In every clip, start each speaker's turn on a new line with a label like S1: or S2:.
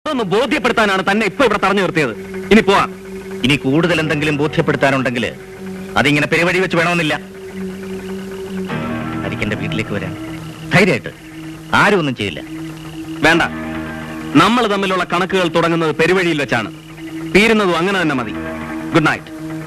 S1: അതൊന്ന് ബോധ്യപ്പെടുത്താനാണ് തന്നെ ഇപ്പൊ ഇവിടെ തടഞ്ഞു നിർത്തിയത് ഇനി പോവാം
S2: ഇനി കൂടുതൽ എന്തെങ്കിലും ബോധ്യപ്പെടുത്താനുണ്ടെങ്കിൽ അതിങ്ങനെ പെരുവഴി വെച്ച് വേണമെന്നില്ല ഹരിക്കന്റെ വീട്ടിലേക്ക് വരാൻ ധൈര്യമായിട്ട് ആരും ഒന്നും ചെയ്യില്ല
S1: വേണ്ട നമ്മൾ തമ്മിലുള്ള കണക്കുകൾ തുടങ്ങുന്നത് പെരുവഴിയിൽ വെച്ചാണ് തീരുന്നതും അങ്ങനെ തന്നെ മതി ഗുഡ് നൈറ്റ്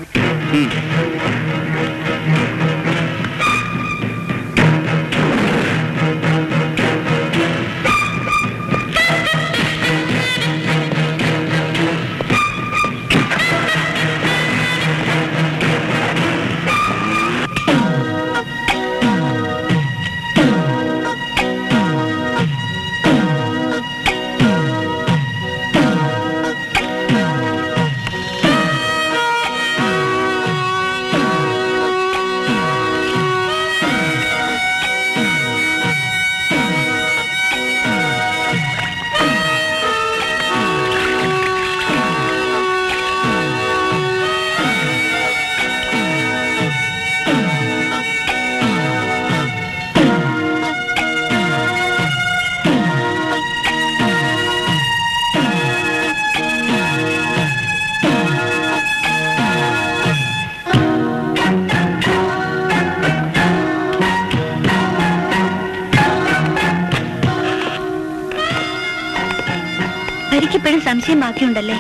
S3: എനിക്കിപ്പോഴും സംശയം ബാക്കിയുണ്ടല്ലേ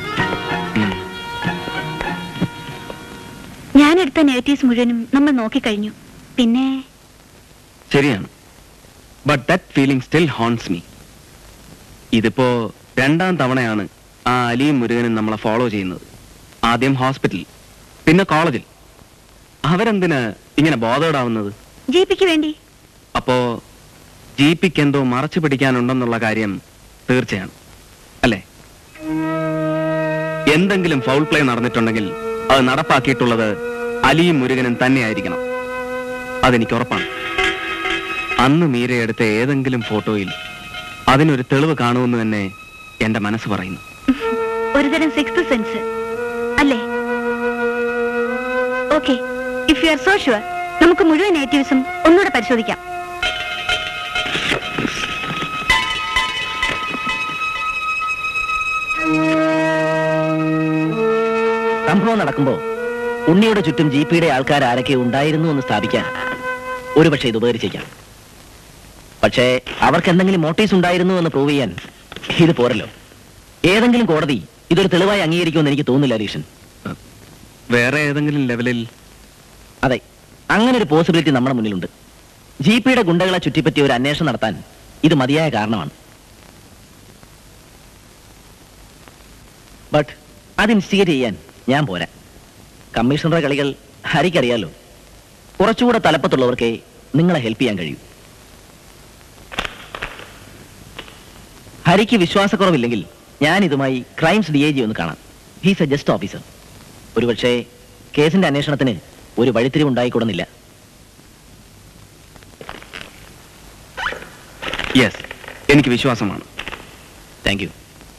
S3: ഞാനെടുത്ത നെഗറ്റീവ്സ് മുഴുവനും നമ്മൾ നോക്കിക്കഴിഞ്ഞു പിന്നെ
S1: ശരിയാണ് but that feeling still haunts me ഇതിപ്പോ രണ്ടാം തവണയാണ് ആ അലിയും മുരുകനും നമ്മളെ ഫോളോ ചെയ്യുന്നത് ആദ്യം ഹോസ്പിറ്റലിൽ പിന്നെ കോളേജിൽ അവരെന്തിന് ഇങ്ങനെ ബോധേഡാവുന്നത്
S3: ജി പിക്ക് വേണ്ടി
S1: അപ്പോ ജി പിക്ക് എന്തോ മറച്ചു പിടിക്കാനുണ്ടെന്നുള്ള കാര്യം തീർച്ചയാണ് അല്ലേ എന്തെങ്കിലും ഫൗൾ പ്ലേ നടന്നിട്ടുണ്ടെങ്കിൽ അത് നടപ്പാക്കിയിട്ടുള്ളത് അലിയും മുരുകനും തന്നെയായിരിക്കണം അതെനിക്ക് ഉറപ്പാണ് അന്ന് മീരയെടുത്ത ഏതെങ്കിലും ഫോട്ടോയിൽ അതിനൊരു തെളിവ് കാണുമെന്ന് തന്നെ എന്റെ മനസ്സ് പറയുന്നു
S3: ഒരുതരം സിക്സ് സെൻസ് അല്ലേ okay if you are so sure നമുക്ക് മുഴുവൻ നേറ്റീവ്സും ഒന്നുകൂടെ പരിശോധിക്കാം
S2: സംഭവം നടക്കുമ്പോ ഉണ്ണിയുടെ ചുറ്റും ജി പിയുടെ ആൾക്കാർ ആരൊക്കെ ഉണ്ടായിരുന്നു എന്ന് സ്ഥാപിക്കാൻ ഒരുപക്ഷെ ഇത് ഉപകരിച്ചേക്കാം പക്ഷേ അവർക്ക് എന്തെങ്കിലും മോട്ടീവ്സ് ഉണ്ടായിരുന്നു എന്ന് പ്രൂവ് ചെയ്യാൻ ഇത് പോരല്ലോ ഏതെങ്കിലും കോടതി ഇതൊരു തെളിവായി അംഗീകരിക്കുമെന്ന് എനിക്ക് തോന്നുന്നില്ല ഹരീഷൻ
S1: വേറെ ഏതെങ്കിലും ലെവലിൽ
S2: അതെ അങ്ങനെ ഒരു പോസിബിലിറ്റി നമ്മുടെ മുന്നിലുണ്ട് ജി പിയുടെ ഗുണ്ടകളെ ചുറ്റിപ്പറ്റി ഒരു അന്വേഷണം നടത്താൻ ഇത് മതിയായ കാരണമാണ് ബട്ട് അത് ഇൻസ്റ്റിഗേറ്റ് ചെയ്യാൻ ഞാൻ പോരാ കമ്മീഷണറുടെ കളികൾ ഹരിക്കറിയാലോ കുറച്ചുകൂടെ തലപ്പത്തുള്ളവർക്ക് നിങ്ങളെ ഹെൽപ്പ് ചെയ്യാൻ കഴിയൂ ഹരിക്ക് വിശ്വാസക്കുറവില്ലെങ്കിൽ ഞാൻ ഇതുമായി ക്രൈംസ് ഡി ഐ ജി ഒന്ന് കാണാം ഹീസ് എ ജസ്റ്റ് ഓഫീസർ ഒരുപക്ഷെ കേസിന്റെ അന്വേഷണത്തിന് ഒരു വഴിത്തിരിവുണ്ടായിക്കൂടുന്നില്ല
S1: യെസ് എനിക്ക് വിശ്വാസമാണ്
S2: താങ്ക് യു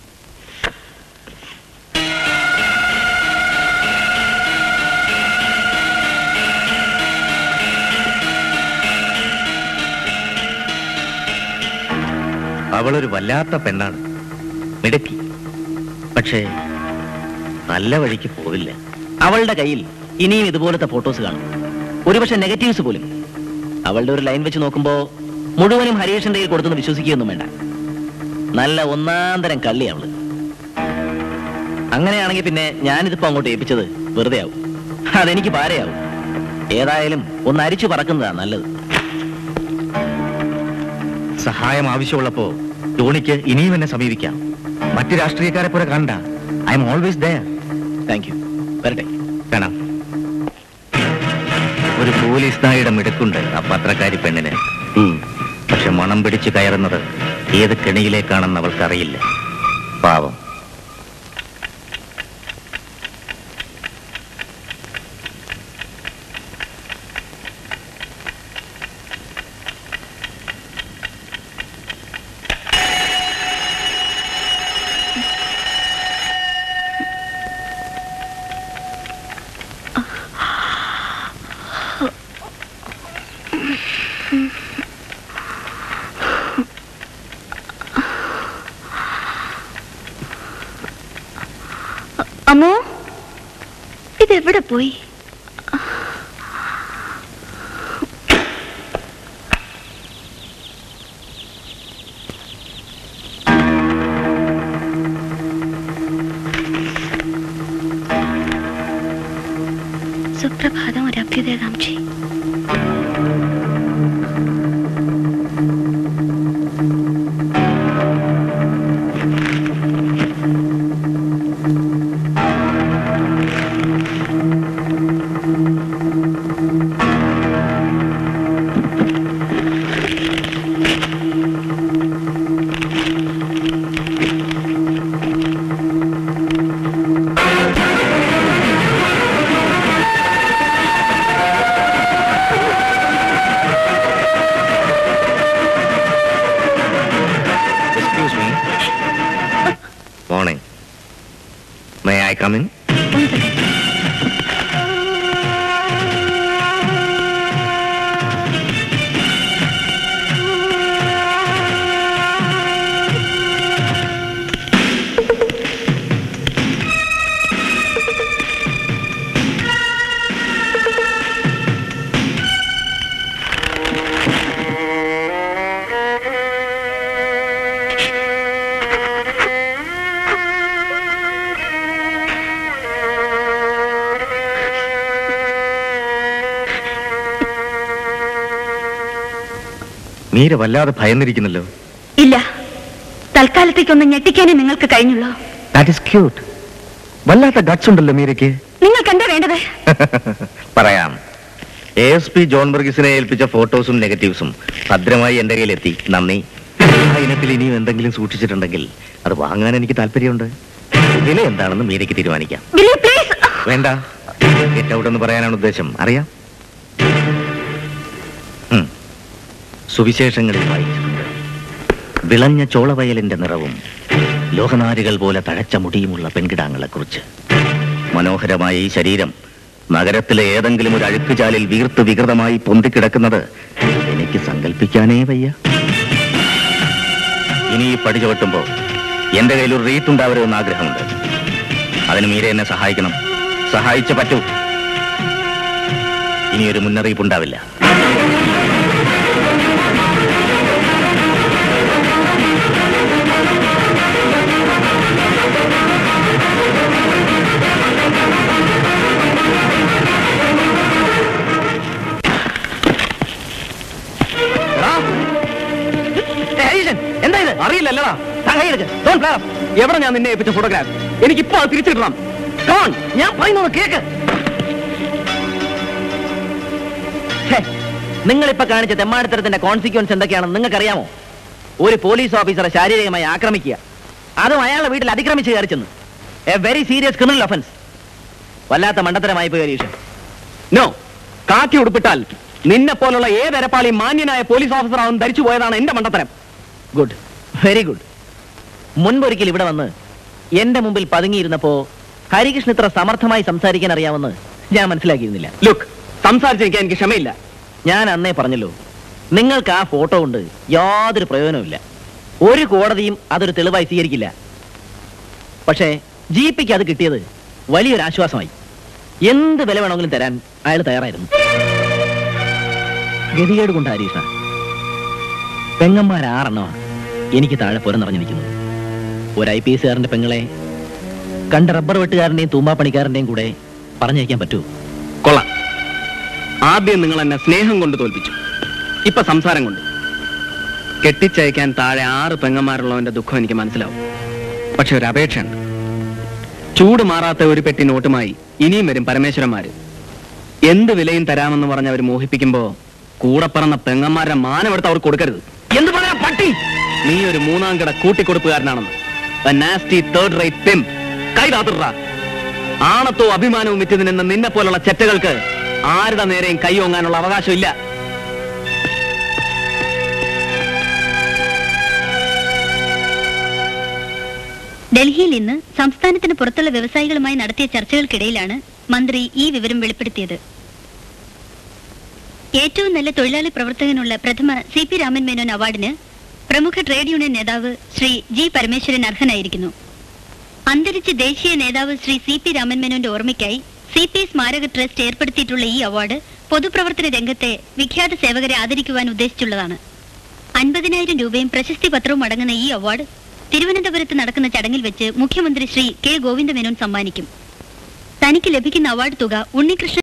S2: അവളൊരു വല്ലാത്ത പെണ്ണാണ് മിടുക്കി പക്ഷേ നല്ല വഴിക്ക് പോവില്ല അവളുടെ കയ്യിൽ ഇനിയും ഇതുപോലത്തെ ഫോട്ടോസ് കാണും ഒരുപക്ഷെ നെഗറ്റീവ്സ് പോലും അവളുടെ ഒരു ലൈൻ വെച്ച് നോക്കുമ്പോ മുഴുവനും ഹരീഷിന്റെ കയ്യിൽ കൊടുത്തെന്ന് വിശ്വസിക്കുകയൊന്നും വേണ്ട നല്ല ഒന്നാം തരം കള്ളി അവള് അങ്ങനെയാണെങ്കിൽ പിന്നെ ഞാനിതിപ്പോ അങ്ങോട്ട് ഏൽപ്പിച്ചത് വെറുതെ ആവും അതെനിക്ക് പാരയാവും ഏതായാലും ഒന്ന് അരിച്ചു പറക്കുന്നതാ നല്ലത്
S4: സഹായം ആവശ്യമുള്ളപ്പോ ടോണിക്ക് ഇനിയും എന്നെ സമീപിക്കാം മറ്റു രാഷ്ട്രീയക്കാരെ പോലെ കണ്ട I'm always there
S2: thank you വരട്ടെ
S4: കാണാം ഒരു പോലീസ് നായുടെ മിടുക്കുണ്ട് ആ പത്രക്കാരി പെണ്ണിന് പക്ഷെ മണം പിടിച്ച് കയറുന്നത് ഏത് കെണിയിലേക്കാണെന്ന് അവൾക്കറിയില്ല പാവം
S3: അമ്മോ ഇതെവിടെ പോയി സുപ്രഭാതം ഒരു അഭ്യുദയകാംക്ഷി
S4: excuse me morning may I come in
S3: ഒന്ന് സെക്കൻഡ്
S4: മീര വല്ലാതെ ഭയന്നിരിക്കുന്നല്ലോ
S3: ഇല്ല തൽക്കാലത്തേക്കൊന്ന് ഞെട്ടിക്കാനേ നിങ്ങൾക്ക് കഴിഞ്ഞുള്ളൂ
S4: ദാറ്റ് ഇസ് ക്യൂട്ട് വല്ലാത്ത ഗട്സ് ഉണ്ടല്ലോ മീരയ്ക്ക്
S3: നിങ്ങൾക്ക് എന്താ വേണ്ടത്
S4: പറയാം എ എസ് പി ജോൺ ബർഗീസിനെ ഏൽപ്പിച്ച ഫോട്ടോസും നെഗറ്റീവ്സും ഭദ്രമായി എന്റെ കയ്യിലെത്തി നന്ദി ആ ഇനത്തിൽ ഇനിയും എന്തെങ്കിലും സൂക്ഷിച്ചിട്ടുണ്ടെങ്കിൽ അത് വാങ്ങാൻ എനിക്ക് താല്പര്യമുണ്ട് വില എന്താണെന്ന് മീരയ്ക്ക് തീരുമാനിക്കാം
S3: ബില്ലി പ്ലീസ്
S4: വേണ്ട ഗെറ്റ് ഔട്ട് എന്ന് പറയാനാണ് ഉദ്ദേശം അറിയാം ഉം. സുവിശേഷങ്ങളിൽ വായിച്ചിട്ടുണ്ട് വിളഞ്ഞ ചോളവയലിന്റെ നിറവും ലോഹനാരികൾ പോലെ തഴച്ച മുടിയുമുള്ള പെൺകിടാങ്ങളെ കുറിച്ച് മനോഹരമായ ഈ ശരീരം നഗരത്തിലെ ഏതെങ്കിലും ഒരു അഴുക്കുചാലിൽ വീർത്ത് വികൃതമായി പൊന്തിക്കിടക്കുന്നത് എനിക്ക് സങ്കല്പിക്കാനേ വയ്യ ഇനി ഈ പടി ചവിട്ടുമ്പോ എന്റെ കയ്യിൽ ഒരു റീത്ത് ഉണ്ടാവരുമെന്ന് ആഗ്രഹമുണ്ട് അതിന് മീര എന്നെ സഹായിക്കണം സഹായിച്ച പറ്റൂ ഇനി ഒരു മുന്നറിയിപ്പ് ഉണ്ടാവില്ല
S1: എന്താ ഇത് അറിയില്ലല്ലടാ എവിടെ ഞാൻ നിന്നെ ഏൽപ്പിച്ച ഫോട്ടോഗ്രാഫ് എനിക്കിപ്പോ അത് തിരിച്ചിടണം Come on, ഞാൻ പറയുന്നത് കേക്ക്
S2: നിങ്ങളിപ്പോ കാണിച്ച തെമ്മാടിത്തരത്തിന്റെ കോൺസിക്വൻസ് എന്തൊക്കെയാണെന്ന് നിങ്ങൾക്കറിയാമോ ഒരു പോലീസ് ഓഫീസറെ ശാരീരികമായി ആക്രമിക്കുക അതും അയാളുടെ വീട്ടിൽ അതിക്രമിച്ച് കയറി ചെന്നു a very serious criminal offence വല്ലാത്ത മണ്ടത്തരമായി പോയി ഹരീഷ്
S1: നോ കാക്കി ഉടുപ്പിട്ടാൽ നിന്നെ പോലുള്ള ഏതരപ്പാളി മാന്യനായ പോലീസ് ഓഫീസർ ആവും ധരിച്ചു പോയതാണ് എന്റെ മണ്ടത്തരം
S2: ഗുഡ് വെരി ഗുഡ് മുൻപൊരിക്കൽ ഇവിടെ വന്ന് എന്റെ മുമ്പിൽ പതുങ്ങിയിരുന്നപ്പോ ഹരികൃഷ്ണൻ ഇത്ര സമർത്ഥമായി സംസാരിക്കാൻ അറിയാമെന്ന് ഞാൻ മനസ്സിലാക്കിയിരുന്നില്ല
S1: ലുക്ക് സംസാരിച്ചിരിക്കാൻ എനിക്ക് ക്ഷമയില്ല
S2: ഞാൻ അന്നേ പറഞ്ഞല്ലോ നിങ്ങൾക്ക് ആ ഫോട്ടോ കൊണ്ട് യാതൊരു പ്രയോജനവുമില്ല ഒരു കോടതിയും അതൊരു തെളിവായി സ്വീകരിക്കില്ല പക്ഷേ ജി പിക്ക് അത് കിട്ടിയത് വലിയൊരു ആശ്വാസമായി എന്ത് വില വേണമെങ്കിലും തരാൻ അയാൾ തയ്യാറായിരുന്നു ഗതികേട് കൊണ്ട് ഹരീഷ പെങ്ങന്മാർ ആറെണ്ണമാണ് എനിക്ക് താഴെ പുരം നിറഞ്ഞിരിക്കുന്നത് ഒരു ഐ പി എസുകാരന്റെ പെങ്ങളെ കണ്ട റബ്ബർ വെട്ടുകാരന്റെയും തൂമ്പാപ്പണിക്കാരന്റെയും കൂടെ പറഞ്ഞയക്കാൻ പറ്റുമോ
S1: കൊള്ളാം ആദ്യം നിങ്ങൾ എന്നെ സ്നേഹം കൊണ്ട് തോൽപ്പിച്ചു ഇപ്പൊ സംസാരം കൊണ്ട് കെട്ടിച്ചയക്കാൻ താഴെ ആറ് പെങ്ങന്മാരുള്ളവന്റെ ദുഃഖം എനിക്ക് മനസ്സിലാവും പക്ഷെ ഒരു അപേക്ഷയുണ്ട് ചൂട് മാറാത്ത ഒരു പെട്ടി നോട്ടുമായി ഇനിയും വരും പരമേശ്വരന്മാര് എന്ത് വിലയും തരാമെന്ന് പറഞ്ഞ് അവർ മോഹിപ്പിക്കുമ്പോ കൂടെ പറന്ന പെങ്ങന്മാരുടെ മാനമെടുത്ത് അവർ കൊടുക്കരുത് എന്ത് പറയാ പട്ടി നീ ഒരു മൂന്നാം കിട കൂട്ടിക്കൊടുപ്പുകാരനാണെന്ന് നാസ്റ്റി തേർഡ് റേറ്റ് പെം കൈതാത്തിറ ആണത്തോ അഭിമാനവും വിറ്റ് നിന്ന നിന്നെ പോലുള്ള ചെറ്റകൾക്ക് ആരുടെ നേരെയും കൈയോങ്ങാനുള്ള അവകാശമില്ല
S3: ഡൽഹിയിൽ ഇന്ന് സംസ്ഥാനത്തിന് പുറത്തുള്ള വ്യവസായികളുമായി നടത്തിയ ചർച്ചകൾക്കിടയിലാണ് മന്ത്രി ഈ വിവരം വെളിപ്പെടുത്തിയത് ഏറ്റവും നല്ല തൊഴിലാളി പ്രവർത്തകനുള്ള പ്രഥമ സി പി രാമൻ മേനോൻ അവാർഡിന് പ്രമുഖ ട്രേഡ് യൂണിയൻ നേതാവ് ശ്രീ ജി പരമേശ്വരൻ അർഹനായിരിക്കുന്നു അന്തരിച്ച ദേശീയ നേതാവ് ശ്രീ സി പി രാമൻ മേനോന്റെ ഓർമ്മയ്ക്കായി സി പി സ്മാരക ട്രസ്റ്റ് ഏർപ്പെടുത്തിയിട്ടുള്ള ഈ അവാർഡ് പൊതുപ്രവർത്തന രംഗത്തെ വിഖ്യാത സേവകരെ ആദരിക്കുവാൻ ഉദ്ദേശിച്ചുള്ളതാണ് അൻപതിനായിരം രൂപയും പ്രശസ്തി പത്രവും അടങ്ങുന്ന ഈ അവാർഡ് തിരുവനന്തപുരത്ത് നടക്കുന്ന ചടങ്ങിൽ വെച്ച് മുഖ്യമന്ത്രി ശ്രീ കെ ഗോവിന്ദ മേനോൻ സമ്മാനിക്കും തനിക്ക് ലഭിക്കുന്ന അവാർഡ് തുക ഉണ്ണികൃഷ്ണൻ